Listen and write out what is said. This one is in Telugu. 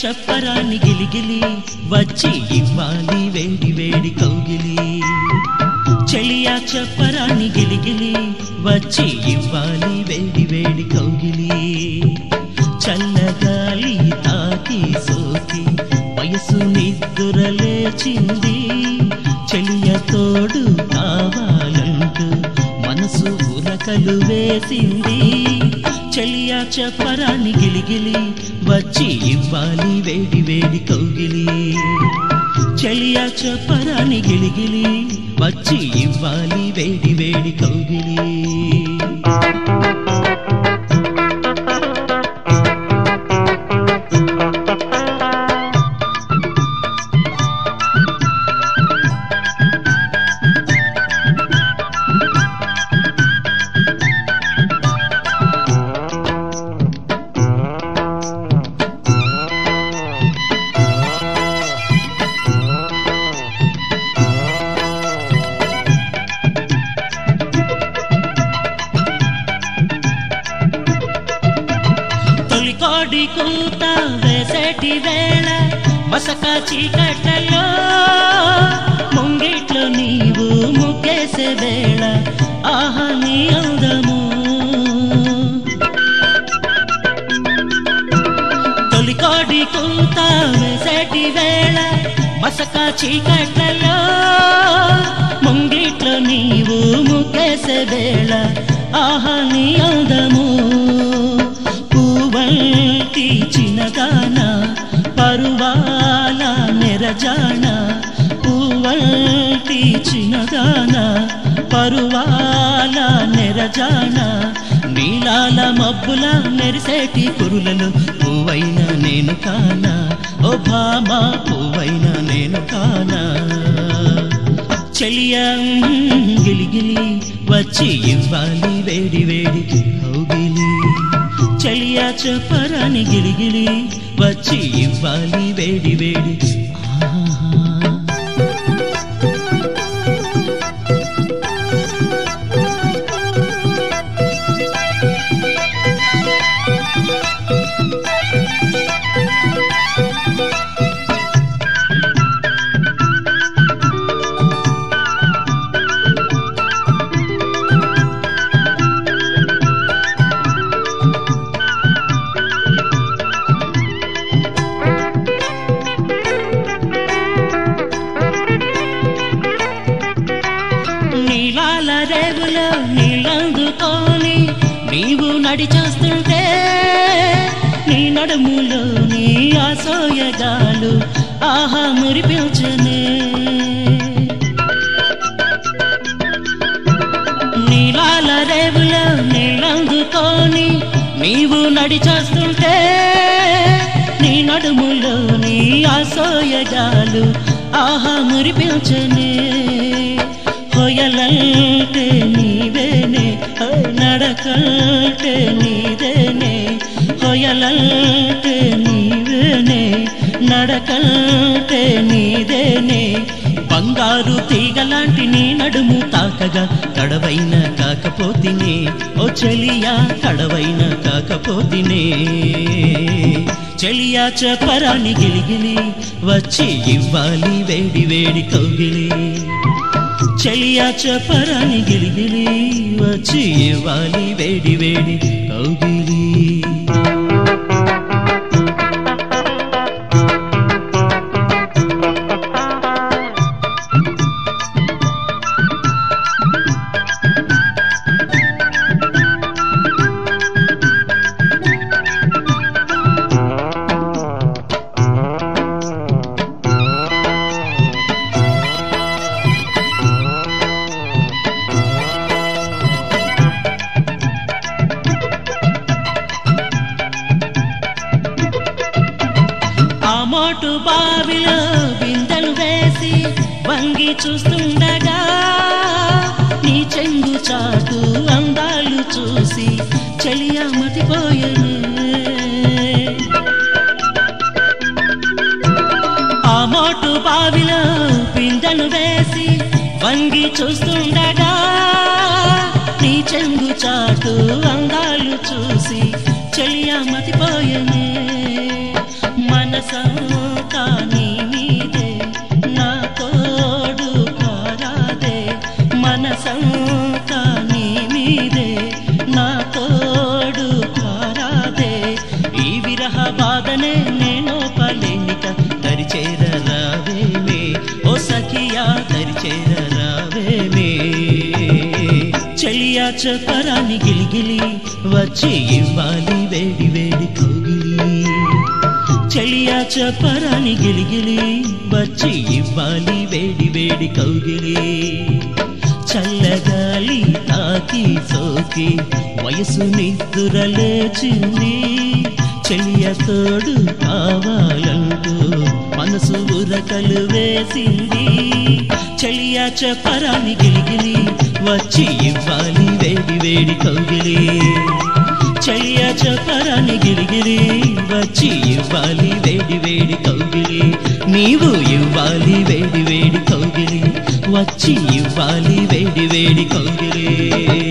చెప్పరాని గిలిగిలి వచ్చి ఇవ్వాలి వేడి వేడి కౌగిలి చెలియా చెప్పరాని గిలిగిలి వచ్చి ఇవ్వాలి వేడి వేడి కౌగిలి చల్లగాలి తాకి సోకి వయసు నిద్దురలేచింది చెలియ తోడు కావాలంటూ మనసు ఉరకలు వేసింది చెలియా చెప్పరాని గిలిగిలి వచ్చి ఇవ్వాలి వేడి వేడి కౌగిలి చెలియా చెప్పరాని గిలిగిలి వచ్చి ఇవ్వాలి వేడి వేడి కౌగిలి తొలికోడి కూత వేసేటి వేళ మసక చీకట్లలో ముంగిట్లో నీవు ముగ్గేసే వేళ ఆహా నీ అందము తొలికోడి కూత వేసేటి వేళ మసక చీకట్లలో ముంగిట్లో నీవు ముగ్గేసే వేళ ఆహా నీ అందము పూవంటి చిన్నదాన పరువాల నెరజాన పూవంటి చిన్నదాన పరువాల నెరజాన నీలాల మబ్బుల మెరిసేటి కురులలో పువ్వైన నేను కానా ఓ భామా పువ్వైన నేను కానా చెలియా గిలిగిలి వచ్చి ఇవ్వాలి వేడి వేడి కౌగిలి చెలియా చెప్పరాని గిలిగిలి వచ్చి ఇవ్వాలి వేడి వేడి ఆహా నీలాల రేవులో నీళ్ళందుకొని నీవు నడిచేస్తుంటే నీ నడుములో నీ ఆసోయగాలు ఆహా మురిపించనే నీలాల రేవులో నీళ్ళందుకొని నీవు నడిచేస్తుంటే నీ నడుములో నీ ఆసోయగాలు ఆహా మురిపించనే హొయలంటే నీవేనే హో నడకంటే నీదేనే హొయలంటే నీవేనే నడకంటే నీదేనే బంగారు తీగలాంటి నీ నడుము తాకగా కడవైన కాకపోతినే ఓ చెలియా కడవైన కాకపోతినే చెలియా చెప్పరాని గిలిగిలి వచ్చి ఇవ్వాలి వేడి వేడి కౌగిలి చెలియా చెప్పరాని గిలిగిలి వచ్చి ఇవ్వాలి వేడి వేడి కౌగిలి ఆ మోటు బావిలో బిందెలు వేసి వంగి చూస్తుండగా నీ చెంగు చాటు అందాలు చూసి చెలియా మతిపోయనే ఆ మోటు బావిలో బిందెలు వేసి వంగి చూస్తుండగా నీ చెంగు చాటు అందాలు చూసి చెలియా మతిపోయనే మనసా మనసంతా నీ మీదే నా తోడు కారాదే మనసంతా నీ మీదే నా తోడు కారాదే ఈ విరహ బాధనే నేను పలేనిక దరిచేర రావేమే ఓ సఖియా దరిచేర రావేమే చెలియా చపరాని గిలిగిలి వచ్చి ఇవ్వాలి వేడి వేడి కౌగిలి చెలియా చపరాని గిలిగిలి వచ్చి ఇవ్వాలి వేడి వేడి కౌగిలి చల్లగాలి తాకి సోకి వయసు నిద్దురలేచింది చెలియ తోడు కావాలంటూ మనసు ఉరకలు వేసింది చెలియా చపరాని గిలిగిలి వచ్చి ఇవ్వాలి వేడి వేడి కౌగిలి చెలియా చపరాని గిలిగిలి వచ్చి ఇవ్వాలి వేడి వేడి కౌగిలి నీవు ఇవ్వాలి వేడి వేడి కౌగిలి వచ్చి ఇవ్వాలి వేడి వేడి కౌగిలి